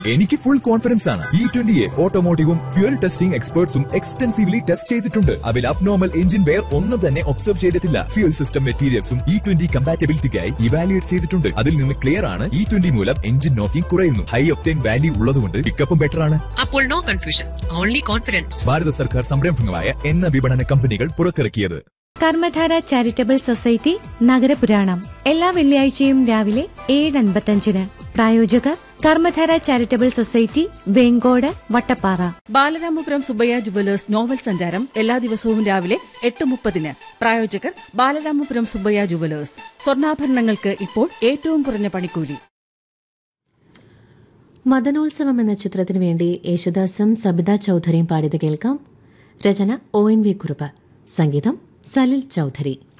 എനിക്ക് full confidence ആണ് E ട്വന്റിയെ ഓട്ടോമോട്ടീവും ഫ്യൂൽ ടെസ്റ്റിംഗ് എക്സ്പേർട്സും എക്സ്റ്റൻസീവ്ലി ടെസ്റ്റ് ചെയ്തിട്ടുണ്ട് അതിൽ അബ്നോർമൽ എഞ്ചിൻ വെയർ ഒന്നും തന്നെ ഒബ്സർവ് ചെയ്തിട്ടില്ല ഫ്യൂൽ സിസ്റ്റം മെറ്റീരിയൽസും ഇ ട്വന്റി കമ്പാറ്റബിലിറ്റിക്കായി ഇവാലുവേറ്റ് ചെയ്തിട്ടുണ്ട് അതിൽ നിന്ന് ക്ലിയർ ആണ് ഇ ട്വന്റി മൂലം എഞ്ചിൻ നോക്കിംഗ് കുറയുന്നു ഹൈ ഒപ്റ്റൈൻ വാല്യൂ ഉള്ളതുകൊണ്ട് പിക്കപ്പും ബെറ്റർ ആണ് അപ്പോൾ no confusion only confidence Bharat സർക്കാർ സംരംഭങ്ങളായ എണ്ണ വിപണന കമ്പനികൾ പുറത്തിറക്കിയത് കർമ്മധാര ചാരിറ്റബിൾ സൊസൈറ്റി നഗരപുരാണം എല്ലാ വെള്ളിയാഴ്ചയും രാവിലെ ഏഴ് അൻപത്തഞ്ചിന് പ്രായോജകർ Karmadhara charitable society Venkode Vattappara Balaramapuram Subbaiah jewellers novel സഞ്ചാരം എല്ലാ ദിവസവും രാവിലെ എട്ട് മുപ്പതിന് പ്രായോജകർ ബാലരാമപുരം സുബയ്യ ജുവലേഴ്സ് സ്വർണ്ണാഭരണങ്ങൾക്ക് ഇപ്പോൾ ഏറ്റവും കുറഞ്ഞ പണിക്കൂലി മദനോത്സവം എന്ന ചിത്രത്തിനു വേണ്ടി യേശുദാസും സബിത ചൌധരിയും പാടിയത് കേൾക്കാം രചന ഒ എൻ വി കുറുപ്പ് സംഗീതം സലിൽ ചൌധരി